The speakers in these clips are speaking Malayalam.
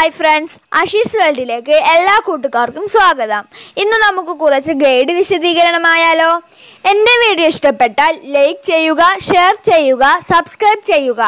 ഹായ് ഫ്രണ്ട്സ് അഷീസ് വേൾഡിലേക്ക് എല്ലാ കൂട്ടുകാർക്കും സ്വാഗതം ഇന്ന് നമുക്ക് കുറച്ച് ഗൈഡ് വിശദീകരണമായാലോ എൻ്റെ വീഡിയോ ഇഷ്ടപ്പെട്ടാൽ ലൈക്ക് ചെയ്യുക ഷെയർ ചെയ്യുക സബ്സ്ക്രൈബ് ചെയ്യുക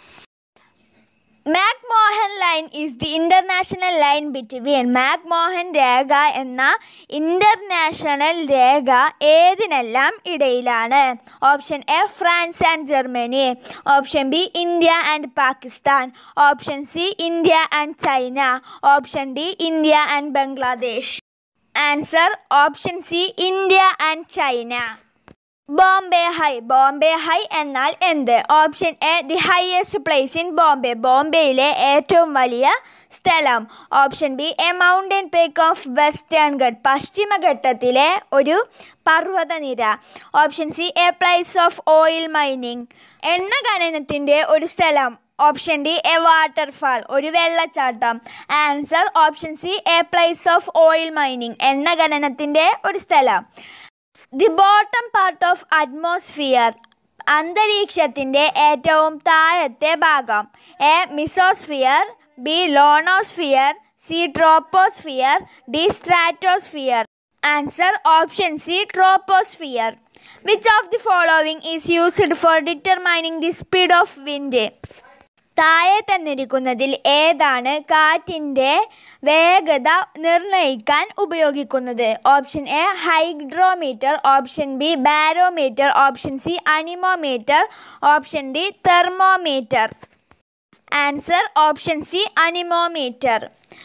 McMahon line is the international line between McMahon രേഖ എന്ന ഇൻ്റർനാഷണൽ രേഖ ഏതിനെല്ലാം ഇടയിലാണ് option A France and Germany option B India and Pakistan option C India and China option D India and Bangladesh answer option C India and China Bombay High Bombay High എന്നാൽ എന്ത് option A the highest place in Bombay ബോംബെയിലെ ഏറ്റവും വലിയ സ്ഥലം option B a mountain peak of Western Ghat പശ്ചിമഘട്ടത്തിലെ ഒരു പർവ്വതനിര option C a place of oil mining എണ്ണ ഖനനത്തിൻ്റെ ഒരു സ്ഥലം ഓപ്ഷൻ ഡി എ വാട്ടർഫാൾ ഒരു വെള്ളച്ചാട്ടം answer option C a place of oil mining എണ്ണ ഖനനത്തിൻ്റെ ഒരു സ്ഥലം the bottom part of atmosphere അന്തരീക്ഷത്തിൻ്റെ ഏറ്റവും താഴത്തെ ഭാഗം A mesosphere B ionosphere C troposphere D stratosphere answer option C troposphere which of the following is used for determining the speed of wind താഴെ തന്നിരിക്കുന്നതിൽ ഏതാണ് കാറ്റിൻ്റെ വേഗത നിർണ്ണയിക്കാൻ ഉപയോഗിക്കുന്നത് option A hydrometer option B barometer option C anemometer option D thermometer answer option C anemometer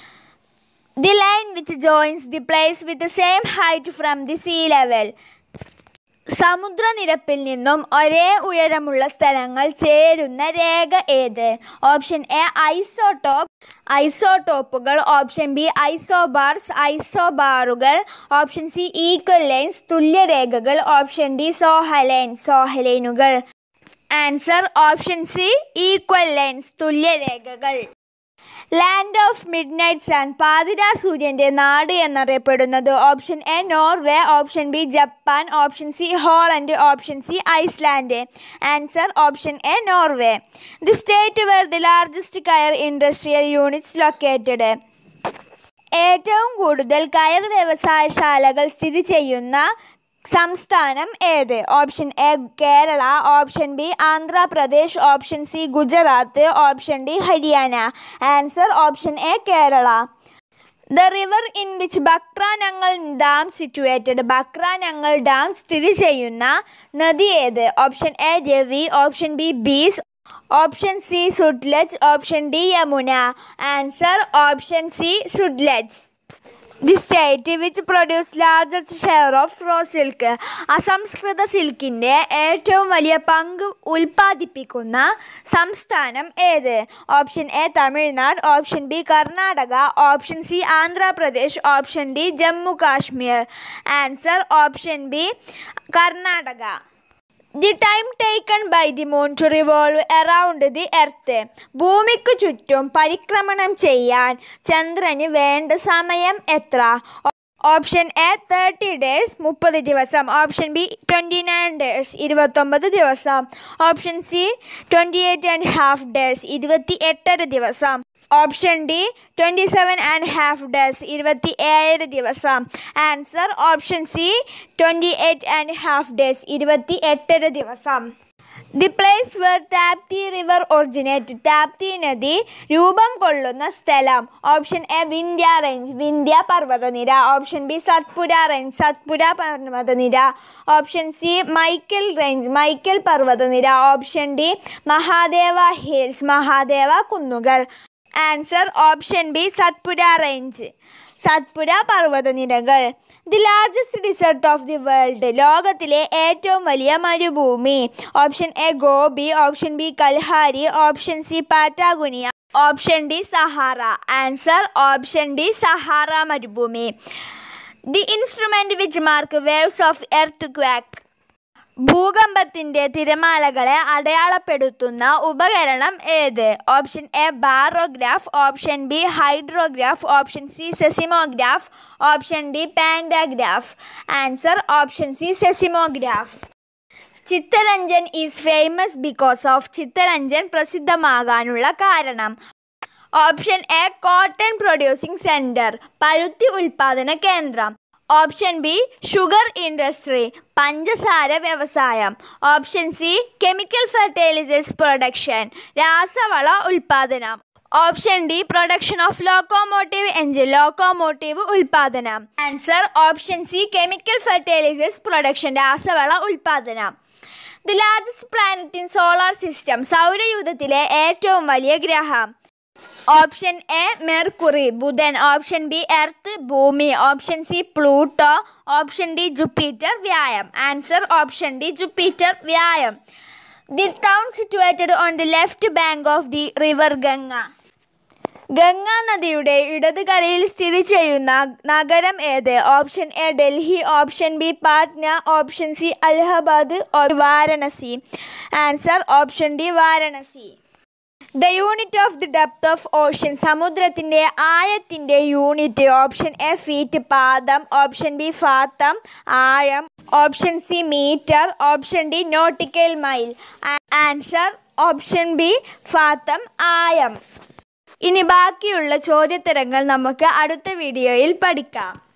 the line which joins the place with same height from the sea level സമുദ്രനിരപ്പിൽ നിന്നും ഒരേ ഉയരമുള്ള സ്ഥലങ്ങൾ ചേരുന്ന രേഖ ഏത് ഓപ്ഷൻ എ ഐസോടോപ്പ് ഐസോടോപ്പുകൾ ഓപ്ഷൻ ബി ഐസോബാർസ് ഐസോബാറുകൾ ഓപ്ഷൻ സി ഈക്വൽ ലൈൻസ് തുല്യരേഖകൾ ഓപ്ഷൻ ഡി സോഹലൈൻ സോഹലൈനുകൾ answer option C equal lines തുല്യരേഖകൾ land of midnight sun പാതിരാ സൂര്യൻ്റെ നാട് എന്നറിയപ്പെടുന്നത് option A Norway option B Japan option C Holland option C Iceland answer option A Norway the state where the largest coir industrial units located ഏറ്റവും കൂടുതൽ കയർ വ്യവസായശാലകൾ സ്ഥിതി ചെയ്യുന്ന സംസ്ഥാനം ഏത് option A Kerala option B Andhra Pradesh option C Gujarat option D Haryana answer option A Kerala the river in which Bhakra Nangal dam situated Bhakra Nangal dam സ്ഥിതി ചെയ്യുന്ന നദി ഏത് option A Ravi option B Beas option C Sutlej option D Yamuna answer option C Sutlej the state which produce largest share of raw silk അസംസ്കൃത സിൽക്കിൻ്റെ ഏറ്റവും വലിയ പങ്ക് ഉൽപ്പാദിപ്പിക്കുന്ന സംസ്ഥാനം ഏത് option A Tamil Nadu option B Karnataka option C Andhra Pradesh option D Jammu Kashmir answer option B Karnataka the time taken by the moon to revolve around the earth ഭൂമിക്ക് ചുറ്റും പരിക്രമണം ചെയ്യാൻ ചന്ദ്രന് വേണ്ട സമയം എത്ര ഓപ്ഷൻ എ തേർട്ടി ഡേയ്സ് മുപ്പത് ദിവസം option B twenty nine days ഇരുപത്തൊമ്പത് ദിവസം option C twenty eight and half days ഇരുപത്തി എട്ടര ദിവസം option D twenty seven and half days ഇരുപത്തി ഏഴര ദിവസം answer option C twenty eight and half days ഇരുപത്തി എട്ടര ദിവസം the place where Tapti river originate Tapti നദി രൂപം കൊള്ളുന്ന സ്ഥലം option A Vindhya range Vindhya പർവ്വതനിര option B Satpura range Satpura പർവ്വതനിര option C Maikal range Michael പർവ്വതനിര option D Mahadev hills Mahadev കുന്നുകൾ answer option B Satpura range Satpura പർവ്വതനിരകൾ the largest desert of the world ലോകത്തിലെ ഏറ്റവും വലിയ മരുഭൂമി option A Gobi option B Kalahari option C Patagonia option D Sahara answer option D Sahara മരുഭൂമി the instrument which mark waves of earthquake ഭൂകമ്പത്തിൻ്റെ തിരമാലകളെ അടയാളപ്പെടുത്തുന്ന ഉപകരണം ഏത് option A barograph option B hydrograph option C seismograph option D pantograph answer option C സെസിമോഗ്രാഫ് Chittaranjan is famous because of Chittaranjan പ്രസിദ്ധമാകാനുള്ള കാരണം option A cotton producing centre പരുത്തി ഉൽപാദന കേന്ദ്രം ഓപ്ഷൻ ബി ഷുഗർ ഇൻഡസ്ട്രി പഞ്ചസാര വ്യവസായം option C chemical fertilisers production രാസവള ഉൽപാദനം option D production of locomotive engine locomotive ഉൽപാദനം answer option C chemical fertilisers production രാസവള ഉൽപാദനം the largest planet in solar system സൗരയൂഥത്തിലെ ഏറ്റവും വലിയ ഗ്രഹം ഓപ്ഷൻ എ മെർക്കുറി ബുധൻ ഓപ്ഷൻ ബി എർത്ത് ഭൂമി option C Pluto option D Jupiter വ്യായം answer option D Jupiter വ്യായം the town situated on the left bank of the river Ganga Ganga നദിയുടെ ഇടത് കരയിൽ സ്ഥിതി ചെയ്യുന്ന നഗരം ഏത് option A Delhi option B Patna option C Allahabad Varanasi answer option D Varanasi the unit of the depth of ocean സമുദ്രത്തിൻ്റെ ആഴത്തിൻ്റെ യൂണിറ്റ് ഓപ്ഷൻ എ ഫീറ്റ് പാദം ഓപ്ഷൻ ബി ഫാത്തം ആഴം option C metre option D nautical mile answer option B fathom ആയം ഇനി ബാക്കിയുള്ള ചോദ്യോത്തരങ്ങൾ നമുക്ക് അടുത്ത വീഡിയോയിൽ പഠിക്കാം